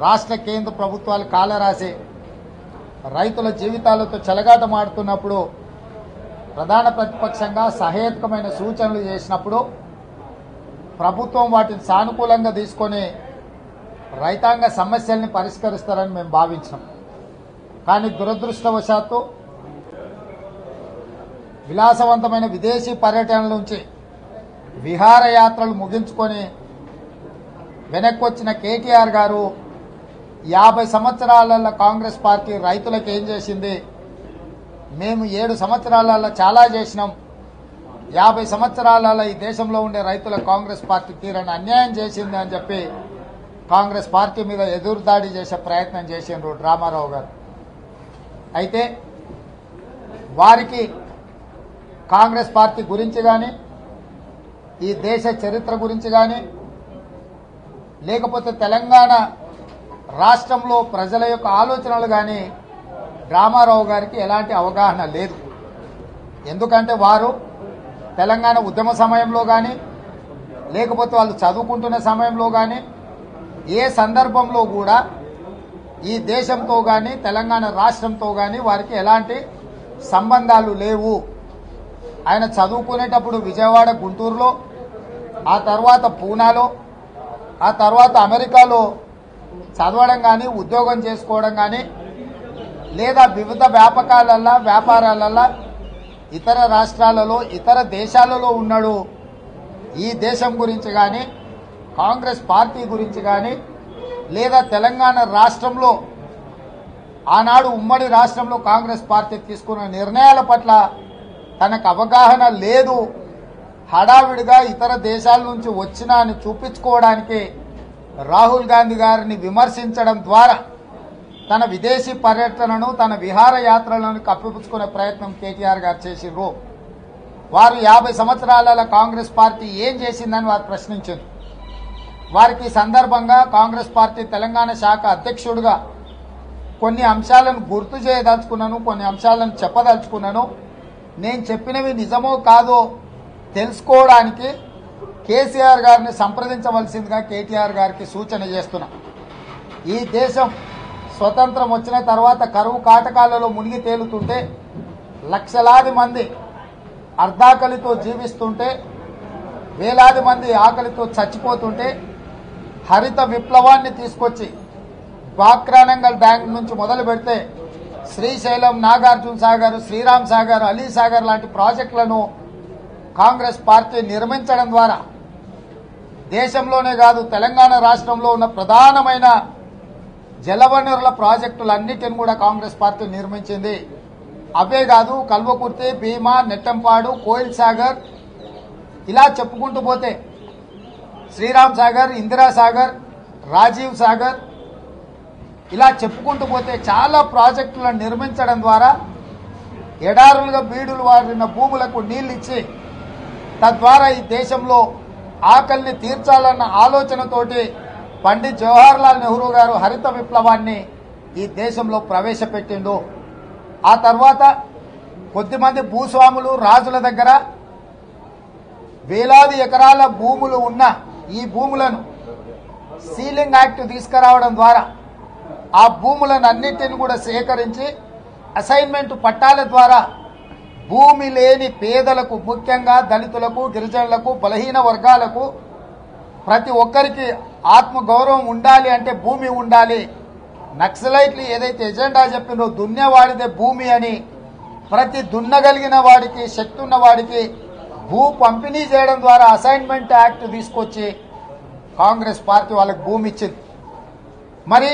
రాష్ట్ర కేంద్ర ప్రభుత్వాలు కాలరాసి రైతుల జీవితాలతో చెలగాటమాడుతున్నప్పుడు ప్రధాన ప్రతిపక్షంగా సహేతుకమైన సూచనలు చేసినప్పుడు ప్రభుత్వం వాటిని సానుకూలంగా తీసుకొని రైతాంగ సమస్యల్ని పరిష్కరిస్తారని మేము భావించాం కానీ దురదృష్టవశాత్తు విలాసవంతమైన విదేశీ పర్యటనల నుంచి విహారయాత్రలు ముగించుకొని వెనక్కి వచ్చిన కేటీఆర్ గారు యాభై సంవత్సరాలలో కాంగ్రెస్ పార్టీ రైతులకు ఏం చేసింది మేము ఏడు సంవత్సరాలలో చాలా చేసినాం యాభై సంవత్సరాలలో ఈ దేశంలో ఉండే రైతుల కాంగ్రెస్ పార్టీ తీరని అన్యాయం చేసింది అని చెప్పి కాంగ్రెస్ పార్టీ మీద ఎదురుదాడి చేసే ప్రయత్నం చేసిండ్రు రామారావు గారు అయితే వారికి కాంగ్రెస్ పార్టీ గురించి కానీ ఈ దేశ చరిత్ర గురించి కానీ లేకపోతే తెలంగాణ రాష్ట్రంలో ప్రజల యొక్క ఆలోచనలు కానీ రామారావు గారికి ఎలాంటి అవగాహన లేదు ఎందుకంటే వారు తెలంగాణ ఉద్యమ సమయంలో కానీ లేకపోతే వాళ్ళు చదువుకుంటున్న సమయంలో కానీ ఏ సందర్భంలో కూడా ఈ దేశంతో కానీ తెలంగాణ రాష్ట్రంతో కానీ వారికి ఎలాంటి సంబంధాలు లేవు ఆయన చదువుకునేటప్పుడు విజయవాడ గుంటూరులో ఆ తర్వాత పూనాలో ఆ తర్వాత అమెరికాలో చదవడం కానీ ఉద్యోగం చేసుకోవడం కానీ లేదా వివిధ వ్యాపకాలల్లా వ్యాపారాలల్లా ఇతర రాష్ట్రాలలో ఇతర దేశాలలో ఉన్నాడు ఈ దేశం గురించి కానీ కాంగ్రెస్ పార్టీ గురించి కానీ లేదా తెలంగాణ రాష్ట్రంలో ఆనాడు ఉమ్మడి రాష్ట్రంలో కాంగ్రెస్ పార్టీ తీసుకున్న నిర్ణయాల పట్ల తనకు అవగాహన లేదు హడావిడిగా ఇతర దేశాల నుంచి వచ్చినా అని చూపించుకోవడానికి రాహుల్ గాంధీ గారిని విమర్శించడం ద్వారా తన విదేశీ పర్యటనను తన విహార యాత్రలను కప్పిపుచ్చుకునే ప్రయత్నం కేటీఆర్ గారు చేసిండ్రు వారు యాభై సంవత్సరాల కాంగ్రెస్ పార్టీ ఏం చేసిందని వారు ప్రశ్నించారు వారికి ఈ సందర్భంగా కాంగ్రెస్ పార్టీ తెలంగాణ శాఖ అధ్యక్షుడిగా కొన్ని అంశాలను గుర్తు చేయదలుచుకున్నాను కొన్ని అంశాలను చెప్పదలుచుకున్నాను నేను చెప్పినవి నిజమో కాదో తెలుసుకోవడానికి కేసీఆర్ గారిని సంప్రదించవలసిందిగా కేటీఆర్ గారికి సూచన చేస్తున్నా ఈ దేశం స్వతంత్రం వచ్చిన తర్వాత కరువు కాటకాలలో మునిగి తేలుతుంటే లక్షలాది మంది అర్ధాకలితో జీవిస్తుంటే వేలాది మంది ఆకలితో చచ్చిపోతుంటే హరిత విప్లవాన్ని తీసుకొచ్చి బాక్రానంగల్ డ్యాంక్ నుంచి మొదలు పెడితే శ్రీశైలం నాగార్జున సాగర్ శ్రీరామ్ సాగర్ అలీ సాగర్ లాంటి ప్రాజెక్టులను కాంగ్రెస్ పార్టీ నిర్మించడం ద్వారా దేశంలోనే కాదు తెలంగాణ రాష్ట్రంలో ఉన్న ప్రధానమైన జలవనరుల ప్రాజెక్టులన్నిటిని కూడా కాంగ్రెస్ పార్టీ నిర్మించింది అవే కాదు కల్వకుర్తి భీమా నెట్టంపాడు కోయిల్ సాగర్ ఇలా చెప్పుకుంటూ పోతే శ్రీరామ్ సాగర్ ఇందిరా సాగర్ రాజీవ్ సాగర్ ఇలా చెప్పుకుంటూ పోతే చాలా ప్రాజెక్టులను నిర్మించడం ద్వారా ఎడారులుగా బీడులు వాడిన భూములకు నీళ్లు ఇచ్చి తద్వారా ఈ దేశంలో ఆకలిని తీర్చాలన్న ఆలోచనతోటి పండిత్ జవహర్లాల్ నెహ్రూ గారు హరిత విప్లవాన్ని ఈ దేశంలో ప్రవేశపెట్టిండు ఆ తర్వాత కొద్దిమంది భూస్వాములు రాజుల దగ్గర వేలాది ఎకరాల భూములు ఉన్న ఈ భూములను సీలింగ్ యాక్ట్ తీసుకురావడం ద్వారా ఆ భూములను అన్నింటిని కూడా సేకరించి అసైన్మెంట్ పట్టాల ద్వారా భూమి లేని పేదలకు ముఖ్యంగా దళితులకు గిరిజనులకు బలహీన వర్గాలకు ప్రతి ఒక్కరికి ఆత్మ గౌరవం ఉండాలి అంటే భూమి ఉండాలి నక్సలైట్లు ఏదైతే ఎజెండా చెప్పిందో దున్నేవాడిదే భూమి అని ప్రతి దున్నగలిగిన వాడికి శక్తి ఉన్న వాడికి భూ పంపిణీ చేయడం ద్వారా అసైన్మెంట్ యాక్ట్ తీసుకొచ్చి కాంగ్రెస్ పార్టీ వాళ్ళకి భూమి ఇచ్చింది మరి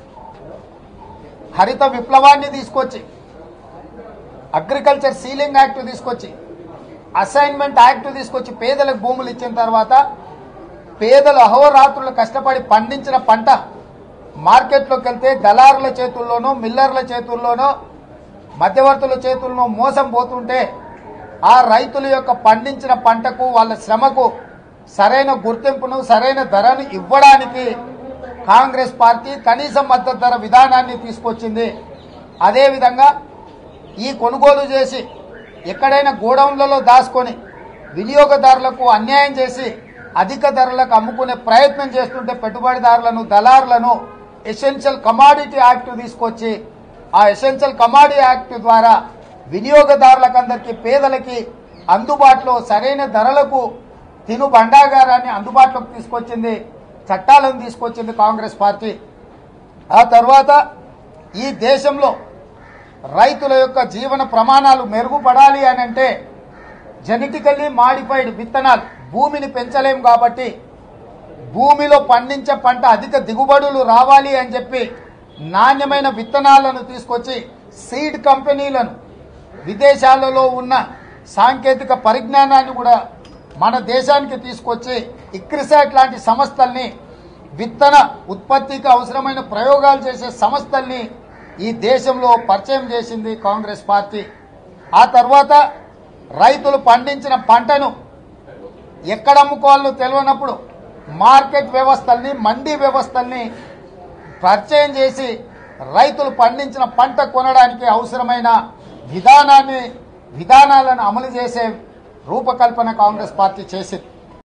హరిత విప్లవాన్ని తీసుకొచ్చి అగ్రికల్చర్ సీలింగ్ యాక్ట్ తీసుకొచ్చి అసైన్మెంట్ యాక్ట్ తీసుకొచ్చి పేదలకు భూములు ఇచ్చిన తర్వాత పేదలు అహోరాత్రులు కష్టపడి పండించిన పంట మార్కెట్లోకి వెళ్తే దళారుల చేతుల్లోనో మిల్లర్ల చేతుల్లోనో మధ్యవర్తుల చేతుల్లో మోసం పోతుంటే ఆ రైతుల యొక్క పండించిన పంటకు వాళ్ళ శ్రమకు సరైన గుర్తింపును సరైన ధరను ఇవ్వడానికి కాంగ్రెస్ పార్టీ కనీస మద్దతు ధర విధానాన్ని తీసుకొచ్చింది అదేవిధంగా ఈ కొనుగోలు చేసి ఎక్కడైనా గోడౌన్లలో దాచుకొని వినియోగదారులకు అన్యాయం చేసి అధిక ధరలకు అమ్ముకునే ప్రయత్నం చేస్తుంటే పెట్టుబడిదారులను దళారులను ఎసెన్షియల్ కమాడిటీ యాక్ట్ తీసుకొచ్చి ఆ ఎసెన్షియల్ కమాడిటీ యాక్ట్ ద్వారా వినియోగదారులకు అందరికీ పేదలకి అందుబాటులో సరైన ధరలకు తిను బండాగారాన్ని అందుబాటులోకి తీసుకొచ్చింది చట్టాలను తీసుకొచ్చింది కాంగ్రెస్ పార్టీ ఆ తర్వాత ఈ దేశంలో రైతుల యొక్క జీవన ప్రమాణాలు మెరుగుపడాలి అని అంటే జెనెటికల్లీ మాడిఫైడ్ విత్తనాలు భూమిని పెంచలేం కాబట్టి భూమిలో పండించే పంట అధిక దిగుబడులు రావాలి అని చెప్పి నాణ్యమైన విత్తనాలను తీసుకొచ్చి సీడ్ కంపెనీలను విదేశాలలో ఉన్న సాంకేతిక పరిజ్ఞానాన్ని కూడా మన దేశానికి తీసుకొచ్చి ఇక్రిసాట్ లాంటి సంస్థల్ని విత్తన ఉత్పత్తికి అవసరమైన ప్రయోగాలు చేసే సంస్థల్ని ఈ దేశంలో పరిచయం చేసింది కాంగ్రెస్ పార్టీ ఆ తర్వాత రైతులు పండించిన పంటను ఎక్కడ అమ్ముకోవాలో తెలియనప్పుడు మార్కెట్ వ్యవస్థల్ని మండీ వ్యవస్థల్ని పరిచయం చేసి రైతులు పండించిన పంట కొనడానికి అవసరమైన విధానాన్ని విధానాలను అమలు చేసే రూపకల్పన కాంగ్రెస్ పార్టీ చేసింది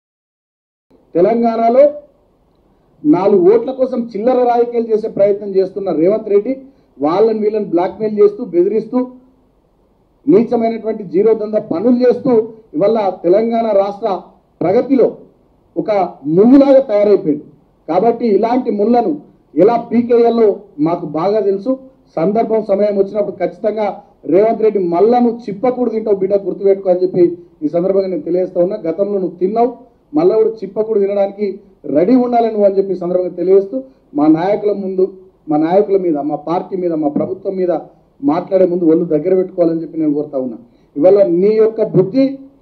తెలంగాణలో నాలుగు ఓట్ల కోసం చిల్లర రాజకీయాలు చేసే ప్రయత్నం చేస్తున్న రేవంత్ రెడ్డి వాళ్ళని వీళ్ళని బ్లాక్మెయిల్ చేస్తూ బెదిరిస్తూ నీచమైనటువంటి జీరో దంద పనులు చేస్తూ ఇవాళ తెలంగాణ రాష్ట్ర ప్రగతిలో ఒక ముళ్ళులాగా తయారైపోయింది కాబట్టి ఇలాంటి ముళ్ళను ఎలా పీకేయాలో మాకు బాగా తెలుసు సందర్భం సమయం వచ్చినప్పుడు ఖచ్చితంగా రేవంత్ రెడ్డి మళ్ళా చిప్పకూడు తింటావు బిడ్డ గుర్తుపెట్టుకో అని చెప్పి ఈ సందర్భంగా నేను తెలియజేస్తా ఉన్నా గతంలో నువ్వు తిన్నావు మళ్ళా కూడా చిప్పకూడు తినడానికి రెడీ ఉండాలని నువ్వు అని చెప్పి ఈ సందర్భంగా తెలియజేస్తూ మా నాయకుల ముందు మా నాయకుల మీద మా పార్టీ మీద మా ప్రభుత్వం మీద మాట్లాడే ముందు ఒళ్ళు దగ్గర పెట్టుకోవాలని చెప్పి నేను కోరుతా ఉన్నా ఇవాళ నీ యొక్క బుద్ధి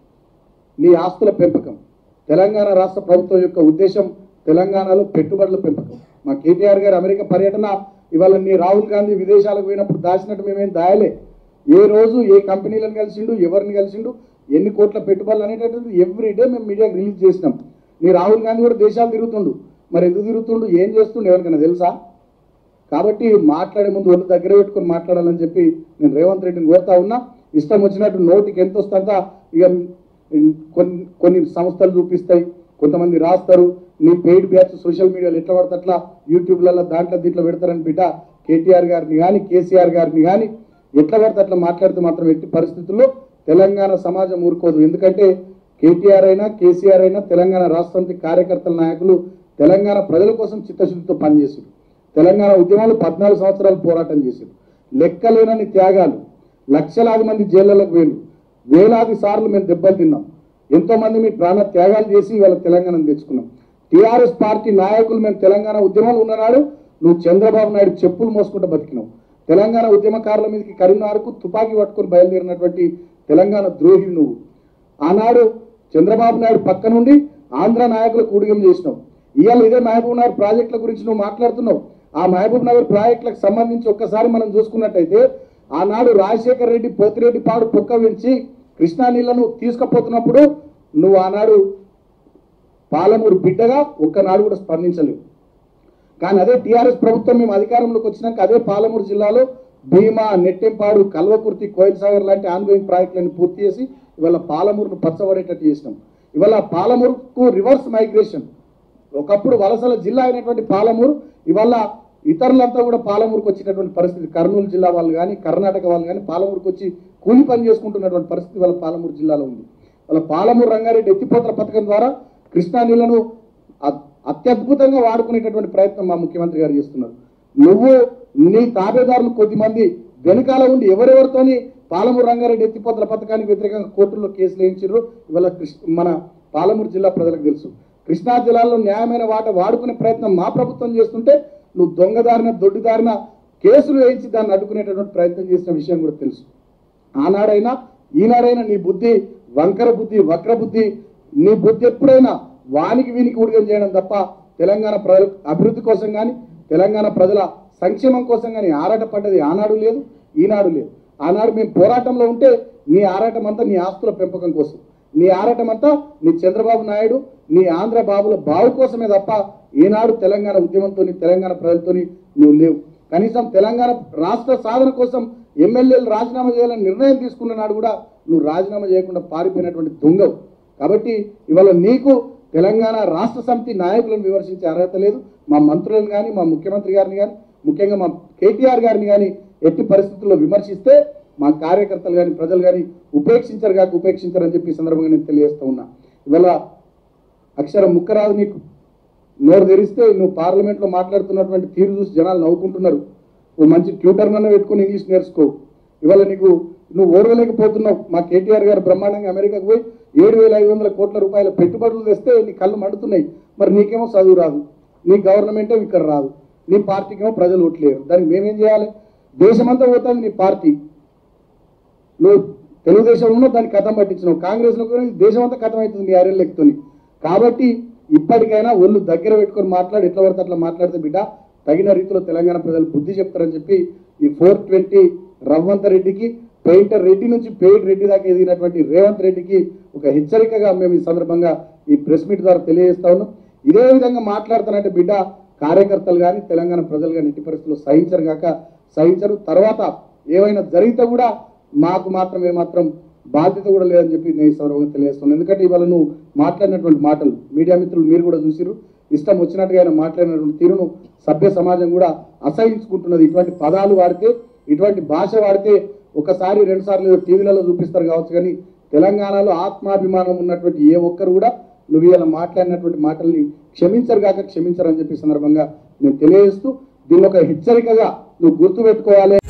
నీ ఆస్తుల పెంపకం తెలంగాణ రాష్ట్ర ప్రభుత్వం యొక్క ఉద్దేశం తెలంగాణలో పెట్టుబడుల పెంపకం మా కేటీఆర్ గారి అమెరికా పర్యటన ఇవాళ నీ రాహుల్ గాంధీ విదేశాలకు పోయినప్పుడు దాచినట్టు మేమేం దాయలే ఏ రోజు ఏ కంపెనీలను కలిసిండు ఎవరిని కలిసిండు ఎన్ని కోట్ల పెట్టుబడులు అనేటటువంటి ఎవ్రీ డే మేము మీడియాకి రిలీజ్ చేసినాం నీ రాహుల్ గాంధీ కూడా దేశాలు తిరుగుతుండు మరి ఎందుకు తిరుగుతుండు ఏం చేస్తుండు ఎవరికైనా తెలుసా కాబట్టి మాట్లాడే ముందు ఒళ్ళు దగ్గర పెట్టుకొని మాట్లాడాలని చెప్పి నేను రేవంత్ రెడ్డిని కోరుతా ఉన్నా ఇష్టం వచ్చినట్టు నోటికి ఎంత వస్తుందంత ఇక కొన్ని కొన్ని సంస్థలు చూపిస్తాయి కొంతమంది రాస్తారు నీ పెయిడ్ బ్యాచ్ సోషల్ మీడియాలో ఎట్లా పడితే అట్లా యూట్యూబ్లలో దాంట్లో దీంట్లో పెడతారని బిడ్డ కేటీఆర్ గారిని కానీ కేసీఆర్ గారిని కానీ ఎట్లా పడితే అట్లా మాట్లాడితే మాత్రం ఎట్టి పరిస్థితుల్లో తెలంగాణ సమాజం ఊరుకోదు ఎందుకంటే కేటీఆర్ అయినా కేసీఆర్ అయినా తెలంగాణ రాష్ట్రానికి కార్యకర్తల నాయకులు తెలంగాణ ప్రజల కోసం చిత్తశుద్ధితో పనిచేసారు తెలంగాణ ఉద్యమాలు పద్నాలుగు సంవత్సరాలు పోరాటం చేశారు లెక్కలేనని త్యాగాలు లక్షలాది మంది జైళ్ళకు వేలు వేలాది సార్లు మేము దెబ్బలు తిన్నాం ఎంతో మంది మీ ప్రాణ త్యాగాలు చేసి ఇవాళ తెలంగాణను తెచ్చుకున్నాం టీఆర్ఎస్ పార్టీ నాయకులు మేము తెలంగాణ ఉద్యమాలు ఉన్ననాడు నువ్వు చంద్రబాబు నాయుడు చెప్పులు మోసుకుంటూ బతికినావు తెలంగాణ ఉద్యమకారుల మీదకి కరీంనగర్కు తుపాకీ పట్టుకొని బయలుదేరినటువంటి తెలంగాణ ద్రోహి నువ్వు ఆనాడు చంద్రబాబు నాయుడు పక్క నుండి ఆంధ్ర నాయకులకు ఊడిగం చేసినావు ఇవాళ ఇదే మహబూబ్ నగర్ ప్రాజెక్టుల గురించి నువ్వు మాట్లాడుతున్నావు ఆ మహబూబ్ నగర్ ప్రాజెక్టులకు సంబంధించి ఒక్కసారి మనం చూసుకున్నట్టయితే ఆనాడు రాజశేఖర రెడ్డి పోతిరెడ్డి పాడు పొక్క వెంచి కృష్ణా నీళ్లను తీసుకుపోతున్నప్పుడు నువ్వు ఆనాడు పాలమూరు బిడ్డగా ఒక్కనాడు కూడా స్పందించలేవు కానీ అదే టీఆర్ఎస్ ప్రభుత్వం మేము అధికారంలోకి వచ్చినాక అదే పాలమూరు జిల్లాలో భీమా నెట్టెంపాడు కల్వకుర్తి కోయిల్ సాగర్ లాంటి ఆన్గోయింగ్ ప్రాజెక్టులను పూర్తి చేసి ఇవాళ పాలమూరును పచ్చబడేటట్టు చేసినాం ఇవాళ పాలమూరుకు రివర్స్ మైగ్రేషన్ ఒకప్పుడు వలసల జిల్లా అయినటువంటి పాలమూరు ఇవాళ ఇతరులంతా కూడా పాలమూరుకు వచ్చేటటువంటి పరిస్థితి కర్నూలు జిల్లా వాళ్ళు కానీ కర్ణాటక వాళ్ళు కానీ పాలమూరుకు వచ్చి కూలి పని చేసుకుంటున్నటువంటి పరిస్థితి వాళ్ళ పాలమూరు జిల్లాలో ఉంది వాళ్ళ పాలమూరు రంగారెడ్డి ఎత్తిపోతల పథకం ద్వారా కృష్ణా నీళ్లను అ- అత్యద్భుతంగా వాడుకునేటటువంటి ప్రయత్నం మా ముఖ్యమంత్రి గారు చేస్తున్నారు నువ్వు నీ తాబేదారులు కొద్దిమంది వెనకాల ఉండి ఎవరెవరితోని పాలమూరు రంగారెడ్డి ఎత్తిపోతల పథకానికి వ్యతిరేకంగా కోర్టుల్లో కేసులు వేయించారు ఇవాళ కృష్ణ మన పాలమూరు జిల్లా ప్రజలకు తెలుసు కృష్ణా జిల్లాలో న్యాయమైన వాట వాడుకునే ప్రయత్నం మా ప్రభుత్వం చేస్తుంటే నువ్వు దొంగదారిన దొడ్డిదారిన కేసులు వేయించి దాన్ని అడ్డుకునేటటువంటి ప్రయత్నం చేసిన విషయం కూడా తెలుసు ఆనాడైనా ఈనాడైనా నీ బుద్ధి వంకర బుద్ధి వక్ర బుద్ధి నీ బుద్ధి ఎప్పుడైనా వానికి వీనికి ఉడిగం చేయడం తప్ప తెలంగాణ ప్రజల అభివృద్ధి కోసం కానీ తెలంగాణ ప్రజల సంక్షేమం కోసం కానీ ఆరాట పడ్డది ఆనాడు లేదు ఈనాడు లేదు ఆనాడు మేము పోరాటంలో ఉంటే నీ ఆరాటం అంతా నీ ఆస్తుల పెంపకం కోసం నీ ఆరాటం అంతా నీ చంద్రబాబు నాయుడు నీ ఆంధ్ర బాబుల బావు కోసమే తప్ప ఈనాడు తెలంగాణ ఉద్యమంతో తెలంగాణ ప్రజలతోని నువ్వు లేవు కనీసం తెలంగాణ రాష్ట్ర సాధన కోసం ఎమ్మెల్యేలు రాజీనామా చేయాలని నిర్ణయం తీసుకున్న నాడు కూడా నువ్వు రాజీనామా చేయకుండా పారిపోయినటువంటి దొంగవు కాబట్టి ఇవాళ నీకు తెలంగాణ రాష్ట్ర సమితి నాయకులను విమర్శించే అర్హత లేదు మా మంత్రులను కానీ మా ముఖ్యమంత్రి గారిని కానీ ముఖ్యంగా మా కేటీఆర్ గారిని కానీ ఎట్టి పరిస్థితుల్లో విమర్శిస్తే మా కార్యకర్తలు కానీ ప్రజలు కానీ ఉపేక్షించరు కాక ఉపేక్షించరని చెప్పి ఈ సందర్భంగా నేను తెలియజేస్తూ ఉన్నా ఇవాళ అక్షరం ముక్కరాదు నీకు నోరు తెరిస్తే నువ్వు పార్లమెంట్లో మాట్లాడుతున్నటువంటి తీరు చూసి జనాలు నవ్వుకుంటున్నారు ఓ మంచి ట్యూటర్ నన్ను పెట్టుకుని ఇంగ్లీష్ నేర్చుకో ఇవాళ నీకు నువ్వు ఓర్వలేకపోతున్నావు మా కేటీఆర్ గారు బ్రహ్మాండంగా అమెరికాకు పోయి ఏడు వేల ఐదు వందల కోట్ల రూపాయల పెట్టుబడులు తెస్తే నీ కళ్ళు మండుతున్నాయి మరి నీకేమో చదువు రాదు నీ గవర్నమెంటే ఇక్కడ రాదు నీ పార్టీకేమో ప్రజలు ఓట్లేరు దానికి మేమేం చేయాలి దేశమంతా పోతుంది నీ పార్టీ నువ్వు తెలుగుదేశంలో దాన్ని కథం పట్టించినావు కాంగ్రెస్లో కూడా దేశం అంతా కథం అవుతుంది నీ అరెల్ లెక్కతోని కాబట్టి ఇప్పటికైనా ఒళ్ళు దగ్గర పెట్టుకొని మాట్లాడి ఎట్లా పడితే అట్లా మాట్లాడితే బిడ్డ తగిన రీతిలో తెలంగాణ ప్రజలు బుద్ధి చెప్తారని చెప్పి ఈ ఫోర్ ట్వంటీ రవ్వంత రెడ్డికి పెయింటర్ రెడ్డి నుంచి పెయిడ్ రెడ్డి దాకా ఎదిగినటువంటి రేవంత్ రెడ్డికి ఒక హెచ్చరికగా మేము ఈ సందర్భంగా ఈ ప్రెస్ మీట్ ద్వారా తెలియజేస్తా ఉన్నాం ఇదే విధంగా మాట్లాడుతున్నట్టు బిడ్డ కార్యకర్తలు కానీ తెలంగాణ ప్రజలు కానీ ఎట్టి పరిస్థితుల్లో సహించరు కాక సహించరు తర్వాత ఏమైనా జరిగితే కూడా మాకు మాత్రం ఏమాత్రం బాధ్యత కూడా లేదని చెప్పి నేను ఈ సందర్భంగా తెలియజేస్తున్నాను ఎందుకంటే ఇవాళ నువ్వు మాట్లాడినటువంటి మాటలు మీడియా మిత్రులు మీరు కూడా చూసిరు ఇష్టం వచ్చినట్టుగా ఆయన మాట్లాడినటువంటి తీరును సభ్య సమాజం కూడా అసహించుకుంటున్నది ఇటువంటి పదాలు వాడితే ఇటువంటి భాష వాడితే ఒకసారి రెండు సార్లు ఏదో టీవీలలో చూపిస్తారు కావచ్చు కానీ తెలంగాణలో ఆత్మాభిమానం ఉన్నటువంటి ఏ ఒక్కరు కూడా నువ్వు ఇలా మాట్లాడినటువంటి మాటల్ని క్షమించరు కాక క్షమించరు అని చెప్పి ఈ సందర్భంగా నేను తెలియజేస్తూ దీన్ని ఒక హెచ్చరికగా నువ్వు గుర్తుపెట్టుకోవాలి